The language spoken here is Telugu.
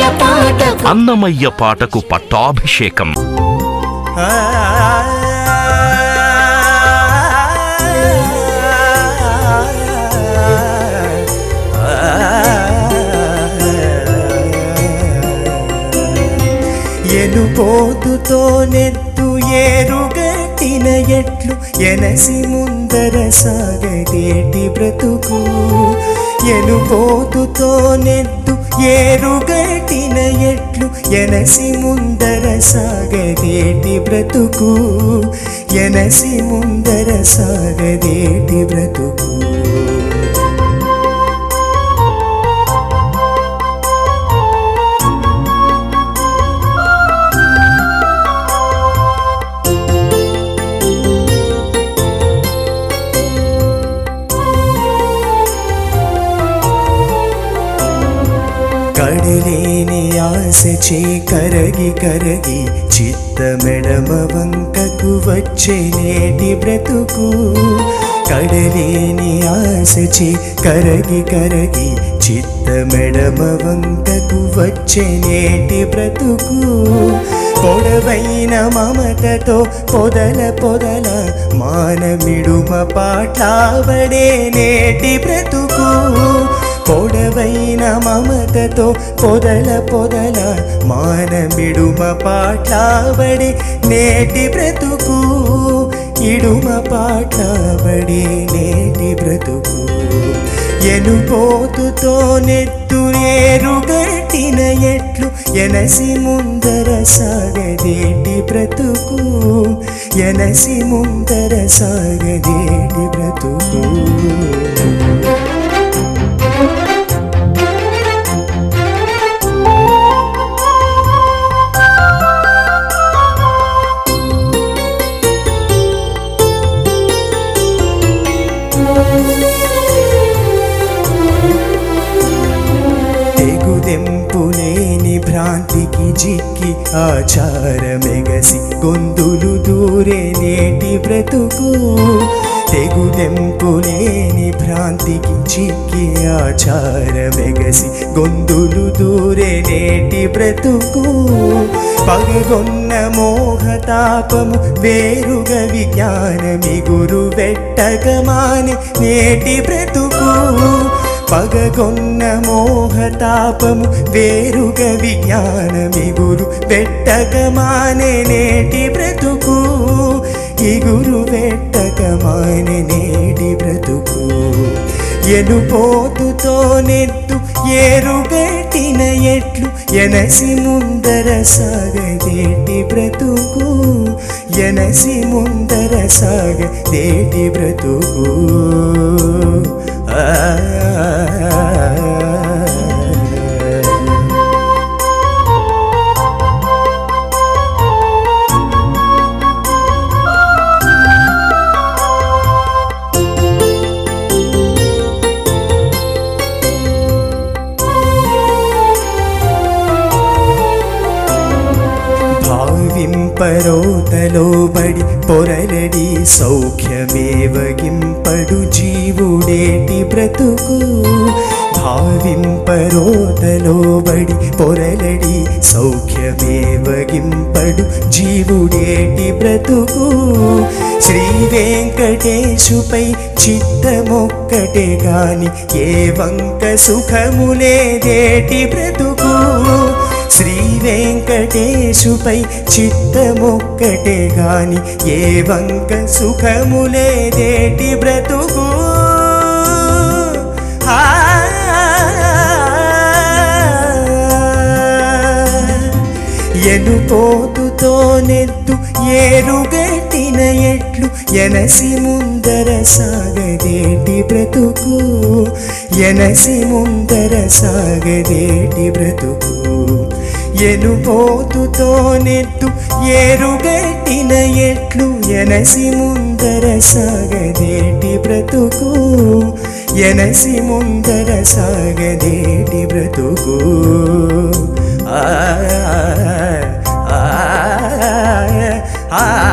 పాటకు అన్నమయ్య పాటకు పట్టాభిషేకం ఎనుపోతుతో నెత్తు ఏరుగట్టిన ఎట్లు ఎనసి ముందర సాగదేటి బ్రతుకు ఎనుపోతుతో నెత్తు ఏరుగట్టిన ఎట్లు ఎనసి ముందర సాగదేటి బ్రతుకు ఎనసి ముందర సాగదేటి బ్రతుకు కడలేని ఆశ చే కరగి కరగి చిత్తమెడమ వంకకు వచ్చే నేటి బ్రతుకు కడలేని ఆశ చే కరగి కరగి చిత్తమెడమ వంకకు వచ్చే నేటి బ్రతుకు పొడవైన మమతతో పొదల పొదల మానమిడుమ పాట్లావడే నేటి బ్రతుకు పొడవైన మమతతో పొదల పొదల మానమిడుమ పాట్లాబడి నేటి బ్రతుకు ఇడుమ పాట్లాబడి నేటి బ్రతుకు ఎనుపోతుతో నెత్తు ఏరుగట్టిన ఎట్లు ఎనసి ముందర సాగదేటి బ్రతుకు ఎనసి ముందర సాగదేటి బ్రతుకు తెగుదెంపులేని భ్రాంతికి జిక్కి ఆచారమెగసి గొంతులు దూరే నేటి బ్రతుకు తెగుదెంపులేని భ్రాంతికి చిక్కి ఆచారమెగసి గొంతులు దూరే నేటి బ్రతుకు పగగొన్న మోహతాపము వేరుగా విజ్ఞానమిగురు వెట్టగమాని నేటి బ్రతుకు పగగొన్న మోహతాపము వేరుగ విజ్ఞానమిగురు వెట్టగమానే నేటి బ్రతుకు ఇగురు వెట్టగమానే నేటి బ్రతుకు ఎనుపోతుతో నెత్తు ఏరుగట్టిన ఎట్లు ఎనసి ముందర సాగదేటి బ్రతుకు ఎనసి ముందర సాగదేటి బ్రతుకు ఆ భావింపరోతలో బడి పొరలడి సౌఖ్యమేవగింపడు జీవుడేటి బ్రతుకు భావింపరోతలో బడి పొరలడి సౌఖ్యమేవగింపడు జీవుడేటి బ్రతుకు శ్రీ వెంకటేశుపై చిత్తమొక్కటే గాని ఏ వంక సుఖములేదేటి బ్రతుకు శ్రీ వెంకటేశుపై చిత్తమొక్కటే గాని ఏ వంక సుఖములేదేటి బ్రతుకు ఆ ఎనుపోతుతో నెత్తు ఏరుగట్టిన ఎట్లు ఎనసి ముందర సాగదేటి బ్రతుకు ఎనసి ముందర సాగదేటి బ్రతుకు ఎనుపోతుతో నెత్తు ఏరుగట్టిన ఎట్లు ఎనసి ముందర సాగదేటి బ్రతుకు ఎనసి ముందర సాగదేటి బ్రతుకు ఆ ఆ ఆ